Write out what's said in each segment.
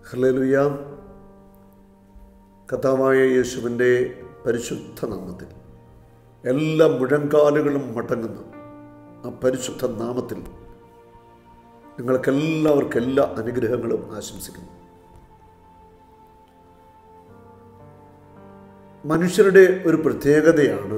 hallelujah കഥാവായ യേശുവിൻ്റെ പരിശുദ്ധ നാമത്തിൽ എല്ലാ മുഴങ്കാലുകളും മടങ്ങുന്ന ആ പരിശുദ്ധ നാമത്തിൽ നിങ്ങൾക്കെല്ലാവർക്കും എല്ലാ അനുഗ്രഹങ്ങളും ആശംസിക്കുന്നു മനുഷ്യരുടെ ഒരു പ്രത്യേകതയാണ്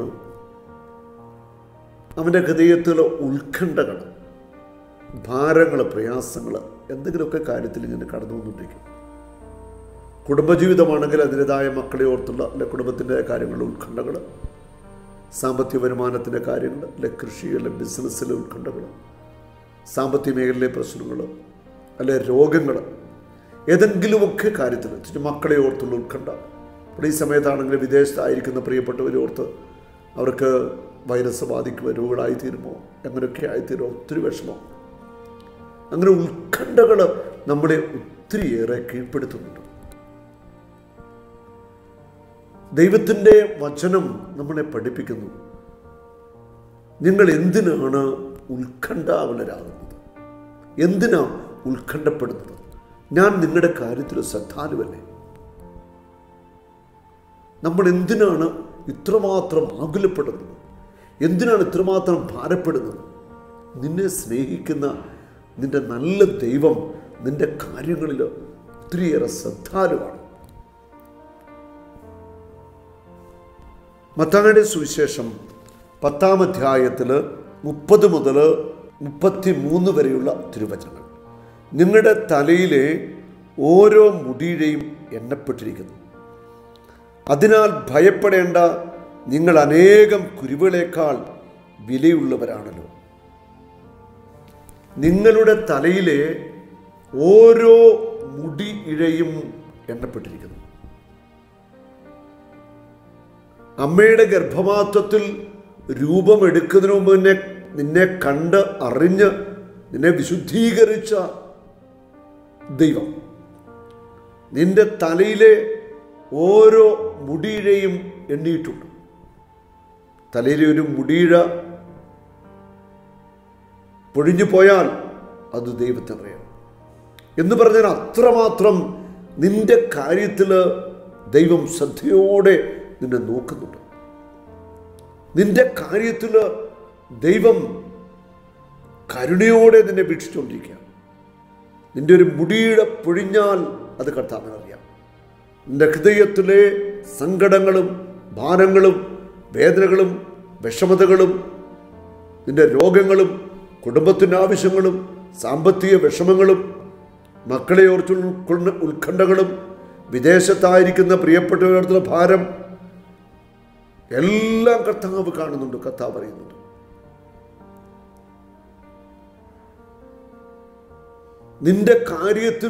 അവൻ്റെ ഹൃദയത്തിലെ ഉത്കണ്ഠകൾ ഭാരങ്ങൾ പ്രയാസങ്ങൾ എന്തെങ്കിലുമൊക്കെ കാര്യത്തിൽ ഇങ്ങനെ കടന്നു വന്നുകൊണ്ടിരിക്കും കുടുംബജീവിതമാണെങ്കിൽ അതിൻ്റെതായ മക്കളെ ഓർത്തുള്ള അല്ലെ കുടുംബത്തിൻ്റെ കാര്യങ്ങൾ ഉത്കണ്ഠകൾ സാമ്പത്തിക വരുമാനത്തിൻ്റെ കാര്യങ്ങൾ അല്ലെ കൃഷി അല്ലെ ബിസിനസ്സിലെ ഉത്കണ്ഠകൾ സാമ്പത്തിക മേഖലയിലെ പ്രശ്നങ്ങൾ അല്ലെ രോഗങ്ങൾ ഏതെങ്കിലുമൊക്കെ കാര്യത്തിൽ ചുറ്റും മക്കളെ ഓർത്തുള്ള ഉത്കണ്ഠ ഇപ്പോൾ ഈ സമയത്താണെങ്കിൽ വിദേശത്തായിരിക്കുന്ന പ്രിയപ്പെട്ടവരെ ഓർത്ത് അവർക്ക് വൈറസ് ബാധിക്കുമോ രോഗങ്ങളായിത്തീരുമോ എങ്ങനെയൊക്കെ ആയിത്തീരുമോ ഒത്തിരി വിഷമം അങ്ങനെ ഉത്കണ്ഠകൾ നമ്മളെ ഒത്തിരിയേറെ കീഴ്പ്പെടുത്തുന്നുണ്ട് ദൈവത്തിൻ്റെ വചനം നമ്മളെ പഠിപ്പിക്കുന്നു നിങ്ങൾ എന്തിനാണ് ഉത്കണ്ഠാകുലരാകുന്നത് എന്തിനാ ഉത്കണ്ഠപ്പെടുന്നത് ഞാൻ നിങ്ങളുടെ കാര്യത്തിൽ ശ്രദ്ധാലുവല്ലേ നമ്മൾ എന്തിനാണ് ഇത്രമാത്രം ആകുലപ്പെടുന്നത് എന്തിനാണ് ഇത്രമാത്രം ഭാരപ്പെടുന്നത് നിന്നെ സ്നേഹിക്കുന്ന നിന്റെ നല്ല ദൈവം നിന്റെ കാര്യങ്ങളിൽ ഒത്തിരിയേറെ ശ്രദ്ധാലുവാണ് മത്തായുടെ സുവിശേഷം പത്താം അധ്യായത്തിൽ മുപ്പത് മുതൽ മുപ്പത്തി മൂന്ന് വരെയുള്ള തിരുവചനങ്ങൾ നിങ്ങളുടെ തലയിലെ ഓരോ മുടിയുടെയും എണ്ണപ്പെട്ടിരിക്കുന്നു അതിനാൽ ഭയപ്പെടേണ്ട നിങ്ങൾ അനേകം കുരുവുകളേക്കാൾ വിലയുള്ളവരാണല്ലോ നിങ്ങളുടെ തലയിലെ ഓരോ മുടി ഇഴയും എണ്ണപ്പെട്ടിരിക്കുന്നു അമ്മയുടെ ഗർഭപാത്രത്തിൽ രൂപമെടുക്കുന്നതിന് മുമ്പ് നിന്നെ നിന്നെ കണ്ട് അറിഞ്ഞ് നിന്നെ വിശുദ്ധീകരിച്ച ദൈവം നിന്റെ തലയിലെ ഓരോ മുടിയിഴയും എണ്ണിയിട്ടുണ്ട് തലയിലെ ഒരു മുടിയിഴ പൊഴിഞ്ഞു പോയാൽ അത് ദൈവത്തിനറിയാം എന്ന് പറഞ്ഞാൽ അത്രമാത്രം നിന്റെ കാര്യത്തിൽ ദൈവം ശ്രദ്ധയോടെ നിന്നെ നോക്കുന്നുണ്ട് നിന്റെ കാര്യത്തിൽ ദൈവം കരുണയോടെ നിന്നെ വീക്ഷിച്ചുകൊണ്ടിരിക്കുക നിന്റെ ഒരു മുടിയുടെ പൊഴിഞ്ഞാൽ അത് കർത്താവിനറിയാം നിന്റെ ഹൃദയത്തിലെ സങ്കടങ്ങളും ഭാരങ്ങളും വേദനകളും വിഷമതകളും നിന്റെ രോഗങ്ങളും കുടുംബത്തിൻ്റെ ആവശ്യങ്ങളും സാമ്പത്തിക വിഷമങ്ങളും മക്കളെ ഓർത്തുള്ള ഉത്കണ്ഠകളും വിദേശത്തായിരിക്കുന്ന പ്രിയപ്പെട്ടവരുടെ ഭാരം എല്ലാം കർത്താവ് കാണുന്നുണ്ട് കർത്താവ് പറയുന്നുണ്ട് നിന്റെ കാര്യത്തിൽ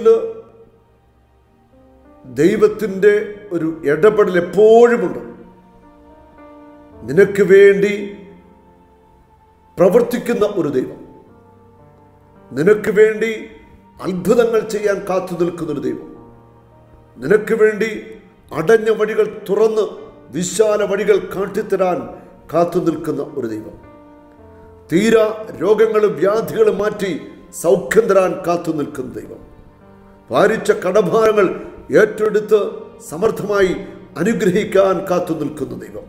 ദൈവത്തിൻ്റെ ഒരു ഇടപെടൽ എപ്പോഴുമുണ്ട് നിനക്ക് വേണ്ടി പ്രവർത്തിക്കുന്ന ഒരു ദൈവം നിനക്ക് വേണ്ടി അത്ഭുതങ്ങൾ ചെയ്യാൻ കാത്തു നിൽക്കുന്നൊരു ദൈവം നിനക്ക് വേണ്ടി അടഞ്ഞ വഴികൾ തുറന്ന് വിശാല വഴികൾ കാട്ടിത്തരാൻ കാത്തു നിൽക്കുന്ന ഒരു ദൈവം തീരാ രോഗങ്ങളും വ്യാധികളും മാറ്റി സൗഖ്യം തരാൻ കാത്തു നിൽക്കുന്ന ദൈവം ഭാരിച്ച കടഭാരങ്ങൾ ഏറ്റെടുത്ത് സമർത്ഥമായി അനുഗ്രഹിക്കാൻ കാത്തു നിൽക്കുന്ന ദൈവം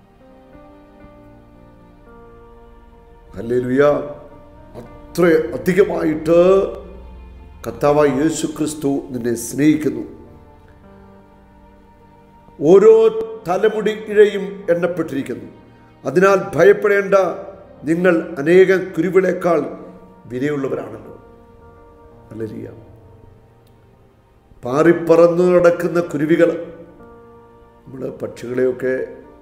ഹല്ലേലൂയ അത്ര അധികമായിട്ട് കർത്താവായ യേശു ക്രിസ്തു നിന്നെ സ്നേഹിക്കുന്നു ഓരോ തലമുടി ഇഴയും എണ്ണപ്പെട്ടിരിക്കുന്നു അതിനാൽ ഭയപ്പെടേണ്ട നിങ്ങൾ അനേകം കുരുവിളേക്കാൾ വിലയുള്ളവരാണല്ലോ ഹല്ലേലൂയ പാറിപ്പറന്നു നടക്കുന്ന കുരുവികൾ നമ്മൾ പക്ഷികളെയൊക്കെ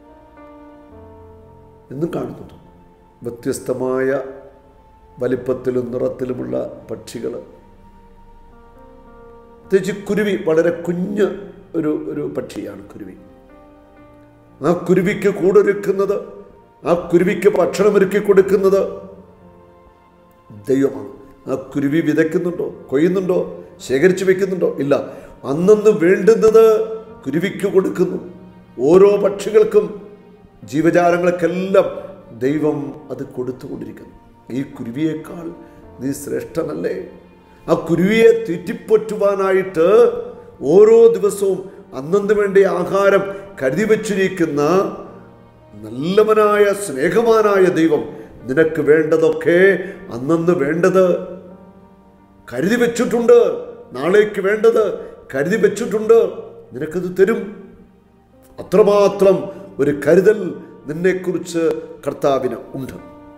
എന്നും കാണുന്നുണ്ട് വ്യത്യസ്തമായ വലിപ്പത്തിലും നിറത്തിലുമുള്ള പക്ഷികൾ പ്രത്യേകിച്ച് കുരുവി വളരെ കുഞ്ഞ് ഒരു ഒരു പക്ഷിയാണ് കുരുവി ആ കുരുവിക്ക് കൂടൊരുക്കുന്നത് ആ കുരുവിക്ക് ഭക്ഷണമൊരുക്കി കൊടുക്കുന്നത് ദൈവമാണ് ആ കുരുവി വിതയ്ക്കുന്നുണ്ടോ കൊയ്യുന്നുണ്ടോ ശേഖരിച്ചു വെക്കുന്നുണ്ടോ ഇല്ല അന്നന്ന് വേണ്ടുന്നത് കുരുവിക്ക് കൊടുക്കുന്നു ഓരോ പക്ഷികൾക്കും ജീവജാലങ്ങൾക്കെല്ലാം ദൈവം അത് കൊടുത്തുകൊണ്ടിരിക്കുന്നു ഈ കുരുവിയേക്കാൾ നീ ശ്രേഷ്ഠനല്ലേ ആ കുരുവിയെ തീറ്റിപ്പൊറ്റുവാനായിട്ട് ഓരോ ദിവസവും അന്നന്ന് വേണ്ടി ആഹാരം കരുതി വച്ചിരിക്കുന്ന നല്ലവനായ സ്നേഹവാനായ ദൈവം നിനക്ക് വേണ്ടതൊക്കെ അന്നന്ന് വേണ്ടത് കരുതി വെച്ചിട്ടുണ്ട് നാളേക്ക് വേണ്ടത് കരുതി വെച്ചിട്ടുണ്ട് നിനക്കത് തരും അത്രമാത്രം ഒരു കരുതൽ നിന്നെക്കുറിച്ച് കർത്താവിന് ഉണ്ട്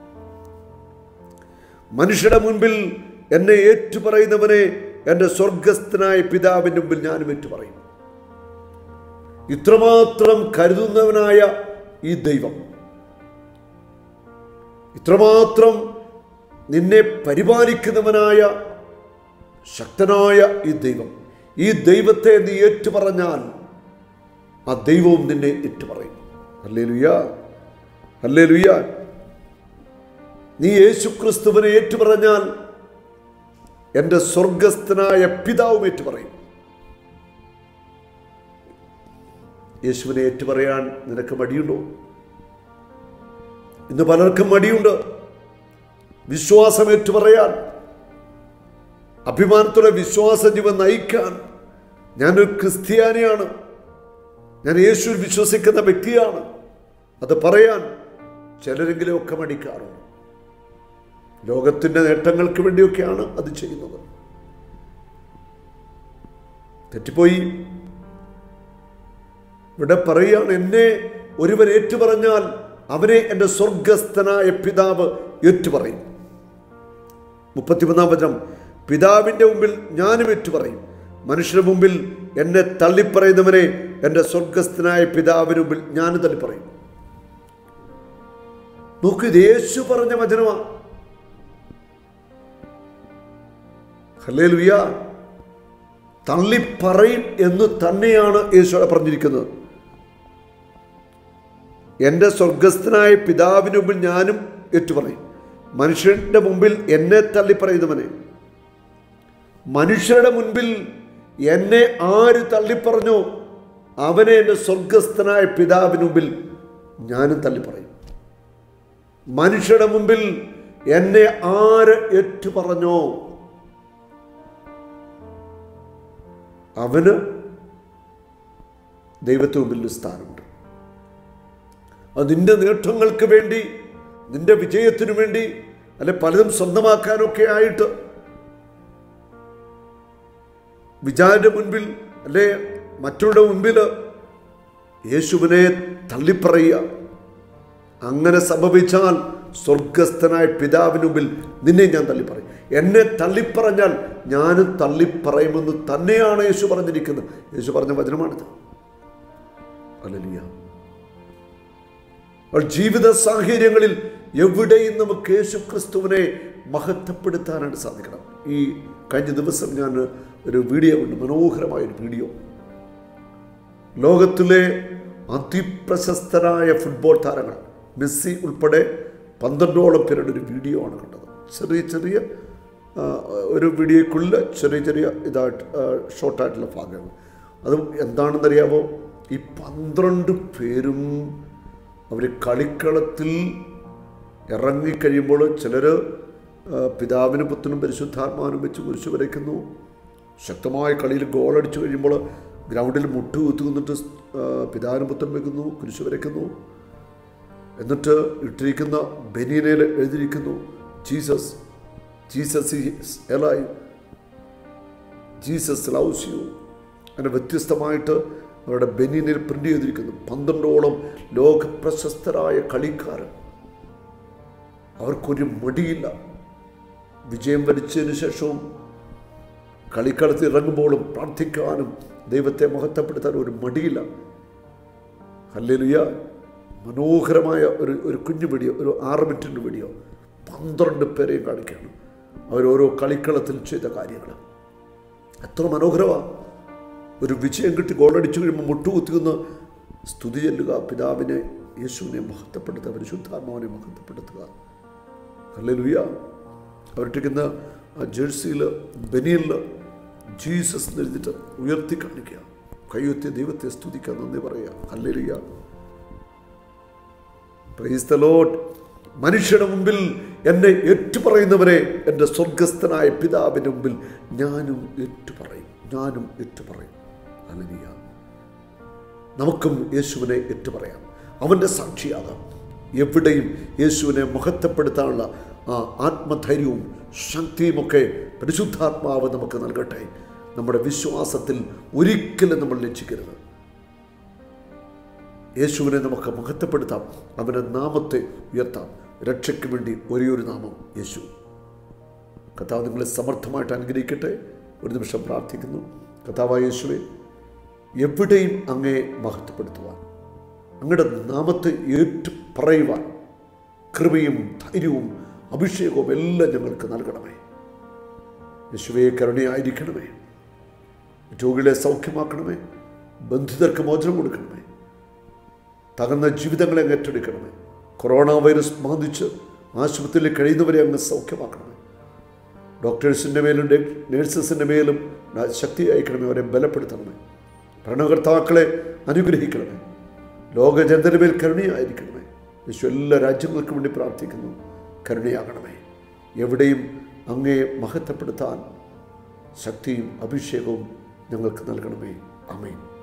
മനുഷ്യരുടെ മുൻപിൽ എന്നെ ഏറ്റുപറയുന്നവനെ എൻ്റെ സ്വർഗസ്ഥനായ പിതാവിൻ്റെ മുമ്പിൽ ഞാനും ഏറ്റുപറയും ഇത്രമാത്രം കരുതുന്നവനായ ഈ ദൈവം ഇത്രമാത്രം നിന്നെ പരിപാലിക്കുന്നവനായ ശക്തനായ ഈ ദൈവം ഈ ദൈവത്തെ നീ ഏറ്റുപറഞ്ഞാൽ ആ ദൈവവും നിന്നെ ഏറ്റുപറയും അല്ലേ ലുയ്യ അല്ലേ ലുയ്യ നീ യേശുക്രിസ്തുവിനെ ഏറ്റുപറഞ്ഞാൽ എൻ്റെ സ്വർഗസ്ഥനായ പിതാവും ഏറ്റുപറയും യേശുവിനെ ഏറ്റുപറയാൻ നിനക്ക് മടിയുണ്ടോ ഇന്ന് പലർക്കും മടിയുണ്ട് വിശ്വാസം ഏറ്റുപറയാൻ അഭിമാനത്തോടെ വിശ്വാസ ജീവൻ നയിക്കാൻ ഞാനൊരു ക്രിസ്ത്യാനിയാണ് ഞാൻ യേശുവിൽ വിശ്വസിക്കുന്ന വ്യക്തിയാണ് അത് പറയാൻ ചിലരെങ്കിലും ഒക്കെ മടിക്കാറുണ്ട് ലോകത്തിൻ്റെ നേട്ടങ്ങൾക്ക് വേണ്ടിയൊക്കെയാണ് അത് ചെയ്യുന്നത് തെറ്റിപ്പോയി ഇവിടെ പറയുകയാണ് എന്നെ ഒരുവൻ ഏറ്റുപറഞ്ഞാൽ അവനെ എൻ്റെ സ്വർഗസ്ഥനായ പിതാവ് ഏറ്റുപറയും മുപ്പത്തിമൂന്നാം വചനം പിതാവിൻ്റെ മുമ്പിൽ ഞാനും ഏറ്റുപറയും മനുഷ്യരുടെ മുമ്പിൽ എന്നെ തള്ളിപ്പറയുന്നവനെ എൻ്റെ സ്വർഗസ്ഥനായ പിതാവിന് മുമ്പിൽ ഞാനും തള്ളിപ്പറയും നോക്കൂ ഇത് യേശു പറഞ്ഞ വചനമാണ് ഹല്ലേ ലുയ തള്ളിപ്പറയും എന്ന് തന്നെയാണ് യേശു പറഞ്ഞിരിക്കുന്നത് എൻ്റെ സ്വർഗസ്ഥനായ പിതാവിന് മുമ്പിൽ ഞാനും ഏറ്റുപറയും മനുഷ്യന്റെ മുമ്പിൽ എന്നെ തള്ളിപ്പറയുന്നവനെ മനുഷ്യരുടെ മുൻപിൽ എന്നെ ആര് തള്ളിപ്പറഞ്ഞോ അവനെ എൻ്റെ സ്വർഗസ്ഥനായ പിതാവിന് മുമ്പിൽ ഞാനും തള്ളിപ്പറയും മനുഷ്യരുടെ മുമ്പിൽ എന്നെ ആര് ഏറ്റുപറഞ്ഞോ അവന് ദൈവത്തിന് മുമ്പിൽ ഒരു സ്ഥാനമുണ്ട് അത് നിന്റെ നേട്ടങ്ങൾക്ക് വേണ്ടി നിന്റെ വിജയത്തിനു വേണ്ടി അല്ലെ പലതും സ്വന്തമാക്കാനൊക്കെ ആയിട്ട് വിചാരിന്റെ മുൻപിൽ അല്ലെ മറ്റുള്ള മുൻപിൽ യേശുവിനെ തള്ളിപ്പറയുക അങ്ങനെ സംഭവിച്ചാൽ സ്വർഗസ്ഥനായ പിതാവിന് മുമ്പിൽ നിന്നെ ഞാൻ തള്ളിപ്പറയും എന്നെ തള്ളിപ്പറഞ്ഞാൽ ഞാനും തള്ളിപ്പറയുമെന്ന് തന്നെയാണ് യേശു പറഞ്ഞിരിക്കുന്നത് യേശു പറഞ്ഞ വചനമാണിത് അല്ലല്ല അപ്പോൾ ജീവിത സാഹചര്യങ്ങളിൽ എവിടെയും നമുക്ക് യേശു ക്രിസ്തുവിനെ മഹത്വപ്പെടുത്താനായിട്ട് സാധിക്കണം ഈ കഴിഞ്ഞ ദിവസം ഞാൻ ഒരു വീഡിയോ ഉണ്ട് മനോഹരമായ ഒരു വീഡിയോ ലോകത്തിലെ അതിപ്രശസ്തരായ ഫുട്ബോൾ താരങ്ങൾ മെസ്സി ഉൾപ്പെടെ പന്ത്രണ്ടോളം പേരുടെ ഒരു വീഡിയോ ആണ് കണ്ടത് ചെറിയ ചെറിയ ആ, ഒരു വീഡിയോയ്ക്കുള്ളിൽ ചെറിയ ചെറിയ ഇതായിട്ട് ആ, ഷോർട്ടായിട്ടുള്ള ഭാഗങ്ങൾ അത് എന്താണെന്നറിയാമോ ഈ പന്ത്രണ്ട് പേരും അവർ കളിക്കളത്തിൽ ഇറങ്ങിക്കഴിയുമ്പോൾ ചിലർ പിതാവിനും പുത്രനും പരിശുദ്ധാത്മാവിനും വെച്ച് കുരിശ് വരയ്ക്കുന്നു ശക്തമായ കളിയിൽ ഗോളടിച്ചു കഴിയുമ്പോൾ ഗ്രൗണ്ടിൽ മുട്ട് കുത്തുന്നിട്ട് പിതാവിനും പുത്രനും വെക്കുന്നു കുരിശ് വരയ്ക്കുന്നു എന്നിട്ട് ഇട്ടിരിക്കുന്ന ബനീനയിൽ എഴുതിയിരിക്കുന്നു Jesus Jesus is alive Jesus loves you അങ്ങനെ വ്യത്യസ്തമായിട്ട് അവരുടെ ബനീനിൽ പ്രിന്റ് ചെയ്തിരിക്കുന്നു പന്ത്രണ്ടോളം ലോക പ്രശസ്തരായ കളിക്കാരൻ അവർക്കൊരു മടിയില്ല വിജയം വരിച്ചതിന് ശേഷവും കളിക്കളത്തിൽ ഇറങ്ങുമ്പോഴും പ്രാർത്ഥിക്കാനും ദൈവത്തെ മഹത്വപ്പെടുത്താനും ഒരു മടിയില്ല ഹല്ലേലൂയ മനോഹരമായ ഒരു ഒരു കുഞ്ഞു വീഡിയോ ഒരു ആറ് മിനിറ്റിൻ്റെ വീഡിയോ പന്ത്രണ്ട് പേരെയും കാണിക്കുകയാണ് അവരോരോ കളിക്കളത്തിൽ ചെയ്ത കാര്യങ്ങൾ എത്ര മനോഹരമാണ് ഒരു വിജയം കിട്ടി ഗോളടിച്ചു കഴിയുമ്പോൾ മുട്ടുകുത്തിക്കുന്ന സ്തുതി ചെല്ലുക പിതാവിനെ യേശുവിനെ മഹത്വപ്പെടുത്തുക പരിശുദ്ധാത്മാവിനെ മഹത്വപ്പെടുത്തുക ഹല്ലേലൂയ അവരിട്ടിരിക്കുന്ന ആ ജേഴ്സിയിൽ ബനിയനിൽ ജീസസ് എന്ന് എഴുതിയിട്ട് ഉയർത്തി കാണിക്കുക കയ്യൊത്തിയ ദൈവത്തെ സ്തുതിക്കുക നന്ദി പറയുക ഹല്ലേലൂയ പ്രൈസ് ദ ലോഡ് മനുഷ്യരുടെ മുമ്പിൽ എന്നെ ഏറ്റുപറയുന്നവരെ എൻ്റെ സ്വർഗസ്ഥനായ പിതാവിൻ്റെ മുമ്പിൽ ഞാനും ഏറ്റുപറയും ഞാനും ഏറ്റുപറയും ഹല്ലേലൂയ നമുക്കും യേശുവിനെ ഏറ്റുപറയാം അവൻ്റെ സാക്ഷിയാകാം എവിടെയും യേശുവിനെ മഹത്വപ്പെടുത്താനുള്ള ആ ആത്മധൈര്യവും ശക്തിയുമൊക്കെ പരിശുദ്ധാത്മാവ് നമുക്ക് നൽകട്ടെ നമ്മുടെ വിശ്വാസത്തിൽ ഒരിക്കലും നമ്മൾ ലക്ഷിക്കരുത് യേശുവിനെ നമുക്ക് മഹത്വപ്പെടുത്താം അവൻ്റെ നാമത്തെ ഉയർത്താം രക്ഷയ്ക്ക് വേണ്ടി ഒരേ ഒരു നാമം യേശു കഥാവ് നിങ്ങളെ സമർത്ഥമായിട്ട് അനുഗ്രഹിക്കട്ടെ ഒരു നിമിഷം പ്രാർത്ഥിക്കുന്നു കഥാവായ യേശുവെ എവിടെയും അങ്ങേ മഹത്വപ്പെടുത്തുവാൻ അങ്ങയുടെ നാമത്തെ ഏറ്റു പറയുവാൻ കൃപയും ധൈര്യവും അഭിഷേകവും എല്ലാം ഞങ്ങൾക്ക് നൽകണമേ യേശുവെ കരുണയായിരിക്കണമേ രോഗികളെ സൗഖ്യമാക്കണമേ ബന്ധിതർക്ക് മോചനം കൊടുക്കണമേ തകർന്ന ജീവിതങ്ങളെ അങ്ങ് ഏറ്റെടുക്കണമേ കൊറോണ വൈറസ് ബാധിച്ച് ആശുപത്രിയിൽ കഴിയുന്നവരെ അങ്ങ് സൗഖ്യമാക്കണമേ ഡോക്ടേഴ്സിൻ്റെ മേലും നേഴ്സസിൻ്റെ മേലും ശക്തി അയക്കണമേ അവരെ ബലപ്പെടുത്തണമേ ഭരണകർത്താക്കളെ അനുഗ്രഹിക്കണമേ ലോക ജനതയുടെ മേൽ കരുണയായിരിക്കണമേ യേശു എല്ലാ രാജ്യങ്ങൾക്കും വേണ്ടി പ്രാർത്ഥിക്കുന്നു കരുണയാകണമേ എവിടെയും അങ്ങേ മഹത്വപ്പെടുത്താൻ ശക്തിയും അഭിഷേകവും ഞങ്ങൾക്ക് നൽകണമേ അമേൻ